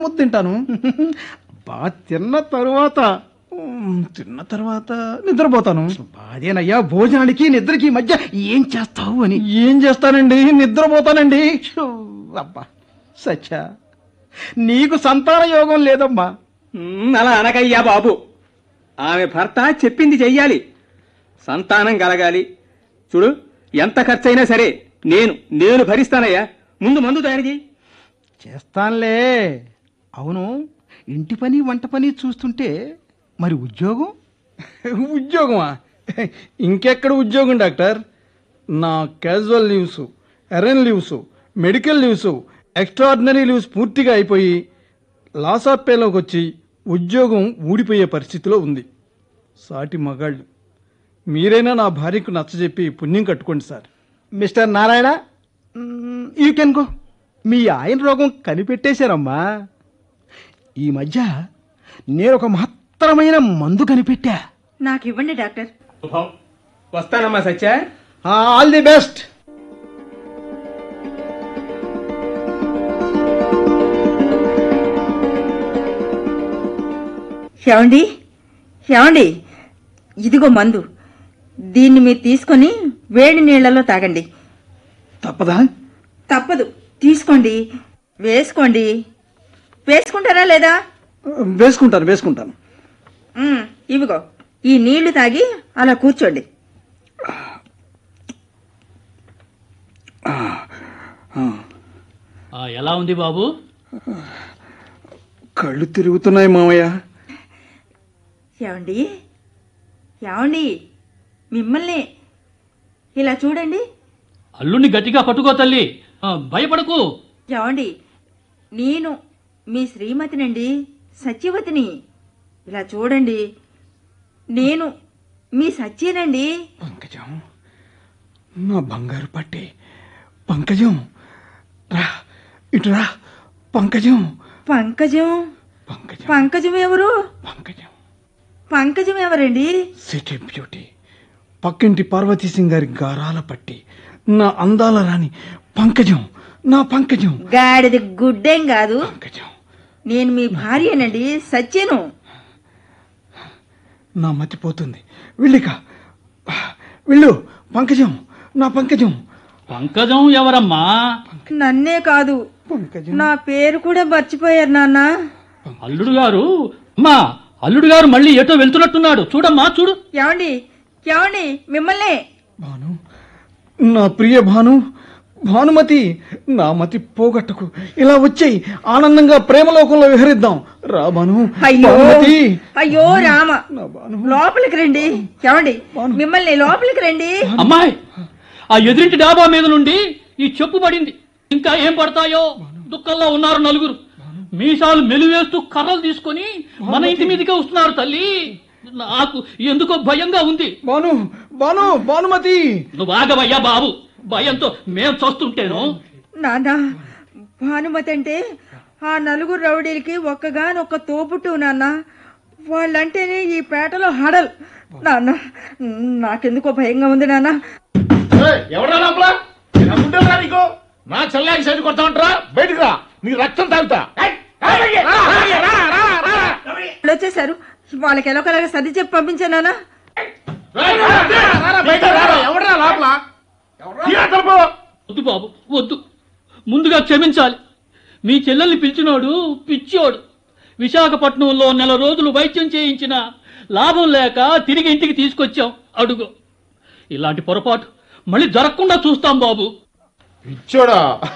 ముద్ద తింటాను బా తిన్న తరువాత మ్, తిన్న తర్వాత నిద్రపోతాను అదేనయ్యా భోజనానికి నిద్రకి మధ్య ఏం చేస్తావు అని ఏం చేస్తానండి నిద్రపోతానండి షో, అబ్బా సచ్చా నీకు సంతాన యోగం లేదమ్మా ఉమ్, అలా అనకయ్యా బాబు ఆమె భర్త చెప్పింది చెయ్యాలి సంతానం కలగాలి చూడు ఎంత ఖర్చైనా సరే నేను నేను భరిస్తానయ్యా ముందు మందు తయారు చెయ్యి చేస్తానులే అవును ఇంటి పని వంట పని చూస్తుంటే మరి ఉద్యోగం ఉద్యోగమా ఇంకెక్కడ ఉద్యోగం డాక్టర్ నా casual leaves earned leaves medical leaves extraordinary leaves పూర్తిగా అయిపోయి లాస్ ఆఫ్ పేలోకి వచ్చి ఉద్యోగం ఊడిపోయే పరిస్థితిలో ఉంది సాటి మగాళ్ళు మీరైనా నా భార్యకు నచ్చజెప్పి పుణ్యం కట్టుకోండి sir mister Narayana you can go మీ ఆయన రోగం కనిపెట్టేశారమ్మా ఈ మధ్య నేను ఒక మహత్తరమైన మందు కనిపెట్టా నాకు ఇవ్వండి డాక్టర్ శుభం వస్తానమ్మా సత్య ఆల్ ది బెస్ట్ ఏమండి ఏమండి ఇదిగో మందు దీన్ని మీరు తీసుకొని వేడి నీళ్లలో తాగండి తప్పదా తప్పదు తీసుకోండి వేసుకోండి వేసుకుంటారా లేదా వేసుకుంటాను వేసుకుంటాను ఉమ్, ఇవిగో ఈ నీళ్లు తాగి అలా కూర్చోండి ఆ, ఎలా ఉంది బాబు కళ్ళు తిరుగుతున్నాయి మామయ్య ఏమండి ఏమండి మిమ్మల్ని ఇలా చూడండి అల్లుని గట్టిగా పట్టుకో తల్లి ఆ, భయపడకు ఏమండి నేను మీ శ్రీమతినండి సత్యవతిని ఇలా చూడండి నేను మీ సత్యనండి పంకజం నా బంగారు పట్టి పంకజం రా ఇటు రా పంకజం పంకజం పంకజం పంకజం ఎవరు పంకజం పంకజం ఎవరండి సిటీ బ్యూటీ పక్కింటి పార్వతీ సింగ్ గారి గారాల పట్టి నా అందాల రాణి పంకజం నా పంకజం గాడిది గుడ్డేం కాదు పంకజం నేను మీ భార్యనండి సత్యను నా మతిపోతుంది వెళ్ళిక వెళ్ళు పంకజం నా పంకజం పంకజం ఎవరమ్మా నన్నే కాదు పంకజం నా పేరు కూడా మర్చిపోయారు నాన్న అల్లుడు గారు అమ్మా అల్లుడు గారు మళ్ళీ ఎటో వెళ్తున్నట్టున్నాడు చూడమ్మా చూడు ఏమండి ఏమండి మిమ్మల్ని భాను నా ప్రియ భాను భానుమతి నా మతి పోగొట్టకు ఇలా వచ్చేయి ఆనందంగా ప్రేమలోకంలో విహరిద్దాం రా భాను అయ్యో భానుమతి అయ్యో రామ నా భాను లోపలికి రండి ఏమండి మిమ్మల్ని లోపలికి రండి అమ్మాయి ఆ ఎదురింటి డాబా మీద నుండి ఈ చెప్పు పడింది ఇంకా ఏం పడతాయో దుఃఖంలో ఉన్నారు నలుగురు మీసాలు మెలివేస్తూ కర్రలు తీసుకొని మన ఇంటి మీదకే వస్తున్నారు తల్లి నాకు ఎందుకో భయంగా ఉంది భాను భాను భానుమతి నువ్వు ఆగవయ్యా బాబు భయంతో మేం చస్తుంటేను నాన్న భానుమతి అంటే ఆ నలుగురు రౌడీలకి ఒక్కగానొక్క తోపుట్టు నాన్న వాళ్ళంటేనే ఈ పేటలో హడల్ నాన్న నాకెందుకో భయంగా ఉంది నాన్న ఎవరా లోపల ఇలా ఉండేవరా నీకు నా చెల్లాకి సైడ్ కొడతా ఉంటారా బయటికి రా నీ రక్తం తాగుతా ఏయ్, ఏయ్, రా, రా, రా, రా, రా. వాళ్ళు వచ్చేసారు వాళ్ళకి ఎలాగోలాగా సర్ది చెప్పి పంపించానా రా, రా, రా, రా, రా, బయటికి రా, రా. ఎవడ్రా లోపల తీరా తలుపు. వద్దు బాబు వద్దు ముందుగా క్షమించాలి మీ చెల్లెల్ని పిలిచినోడు పిచ్చోడు విశాఖపట్నంలో నెల రోజులు వైద్యం చేయించిన లాభం లేక తిరిగి ఇంటికి తీసుకొచ్చాం అడుగు ఇలాంటి పొరపాటు మళ్ళీ జరగకుండా చూస్తాం బాబు ఇచ్చోడా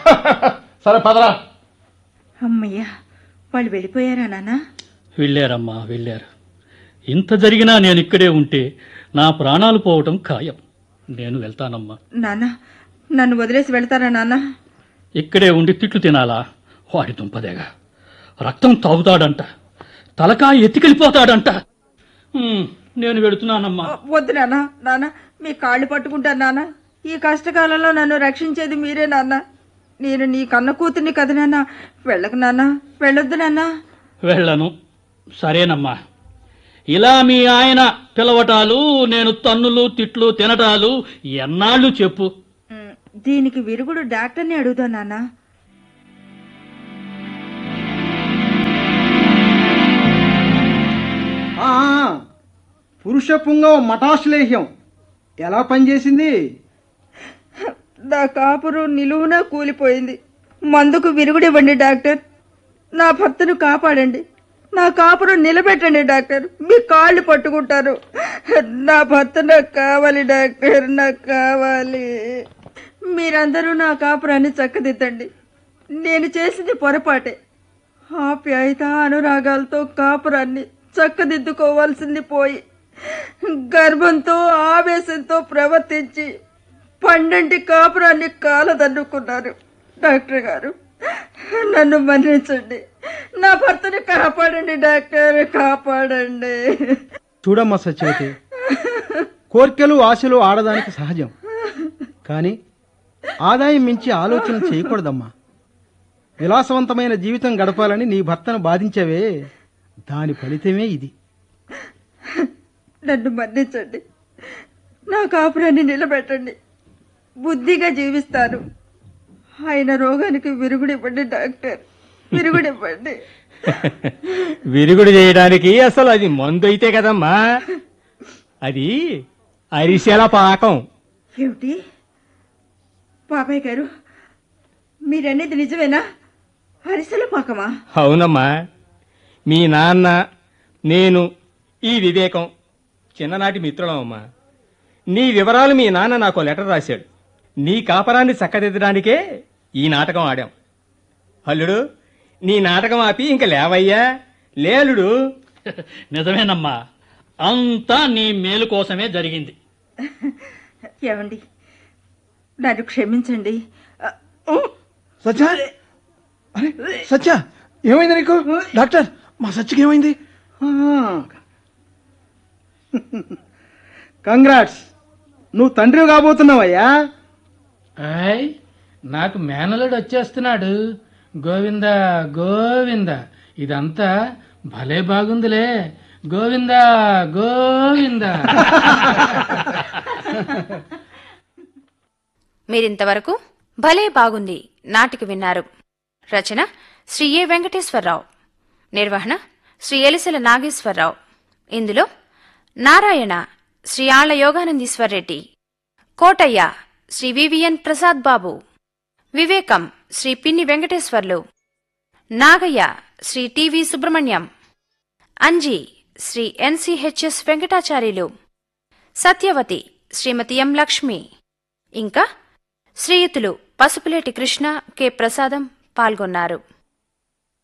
సరే పదరా అమ్మయ్యా వాళ్ళు వెళ్ళిపోయారా నాన్న వెళ్ళారమ్మా వెళ్ళారు ఇంత జరిగినా నేను ఇక్కడే ఉంటే నా ప్రాణాలు పోవటం ఖాయం నేను వెళ్తానమ్మా నాన్న నన్ను వదిలేసి వెళ్తారా నాన్న ఇక్కడే ఉండి తిట్లు తినాలా వాడి దుంపదేగా రక్తం తాగుతాడంట తలకాయ ఎత్తికెళ్ళిపోతాడంట ఉమ్, నేను వెడుతున్నానమ్మా వద్దు నాన్న నాన్న మీ కాళ్ళు పట్టుకుంటాను నాన్న ఈ కష్టకాలంలో నన్ను రక్షించేది మీరే నాన్న నేను నీ కన్న కూతుర్ని కదా నాన్న వెళ్ళకు నాన్న వెళ్ళొద్దు నాన్న వెళ్ళను సరేనమ్మా ఇలా మీ ఆయన పిలవటాలు నేను తన్నులు తిట్లు తినటాలు ఎన్నాళ్ళు చెప్పు ఉమ్, దీనికి విరుగుడు డాక్టర్ని అడుగుతా నాన్న పుష్యపుంగవ మటాశ్లేహ్యం ఎలా పనిచేసింది నా కాపురం నిలువునా కూలిపోయింది మందుకు విరుగుడివ్వండి డాక్టర్ నా భర్తను కాపాడండి నా కాపురం నిలబెట్టండి డాక్టర్ మీ కాళ్ళు పట్టుకుంటారు నా భర్త నాకు కావాలి డాక్టర్ నాకు కావాలి మీరందరూ నా కాపురాన్ని చక్కదిద్దండి నేను చేసింది పొరపాటే ఆప్యాయత అనురాగాలతో కాపురాన్ని చక్కదిద్దుకోవాల్సింది పోయి గర్భంతో ఆవేశంతో ప్రవర్తించి పన్నెండు కాపురాన్ని కాలదన్నుకున్నారు డాక్టర్ గారు నన్ను మన్నించండి నా భర్తని కాపాడండి డాక్టర్ కాపాడండి చూడమ్మా సత్యవతి కోర్కెలు ఆశలు ఆడదానికి సహజం కానీ ఆదాయం మించి ఆలోచన చేయకూడదమ్మా విలాసవంతమైన జీవితం గడపాలని నీ భర్తను బాధించవే దాని ఫలితమే ఇది నన్ను మన్నించండి నా కాపురాన్ని నిలబెట్టండి బుద్ధిగా జీవిస్తాను ఆయన రోగానికి విరుగుడివ్వండి డాక్టర్ విరుగుడివ్వండి విరుగుడు చేయడానికి అసలు అది మందు అయితే కదమ్మా అది అరిసెల పాకం ఏమిటి బాబాయ్ గారు మీరనేది నిజమేనా అరిసెల పాకమా అవునమ్మా మీ నాన్న నేను ఈ వివేకం చిన్ననాటి మిత్రులం అమ్మా నీ వివరాలు మీ నాన్న నాకు లెటర్ రాశాడు నీ కాపరాన్ని చక్కదిద్దడానికే ఈ నాటకం ఆడాం అల్లుడు నీ నాటకం ఆపి ఇంక లేవయ్యా లేలుడు నిజమేనమ్మా అంతా నీ మేలు కోసమే జరిగింది ఏమండి నన్ను క్షమించండి ఆ, ఊ, సత్య అరే సత్య ఏమైంది నీకు డాక్టర్ మా సత్యకి ఏమైంది కంగ్రాట్స్ నువ్వు తండ్రి కాబోతున్నావయ్యా ఆయ్ నాకు మేనలుడు వచ్చేస్తున్నాడు గోవింద గోవింద ఇదంతా భలే బాగుందిలే గోవింద గోవింద మీరింతవరకు భలే బాగుంది నాటిక విన్నారు రచన శ్రీ ఏ వెంకటేశ్వరరావు నిర్వహణ శ్రీ ఎలిసెల నాగేశ్వరరావు ఇందులో Narayana Shri Alla Yoganandeeshwar Reddy Kotaiah Shri VVN Prasad Babu Vivekam Shri Pinni Venkateswarlu Nagaiah Shri TV Subrahmanyam Anji Shri NCHS Venkatacharyulu Satyavathi Shrimati M Lakshmi ఇంకా శ్రీయుతులు పసుపులేటి కృష్ణ కె ప్రసాదం పాల్గొన్నారు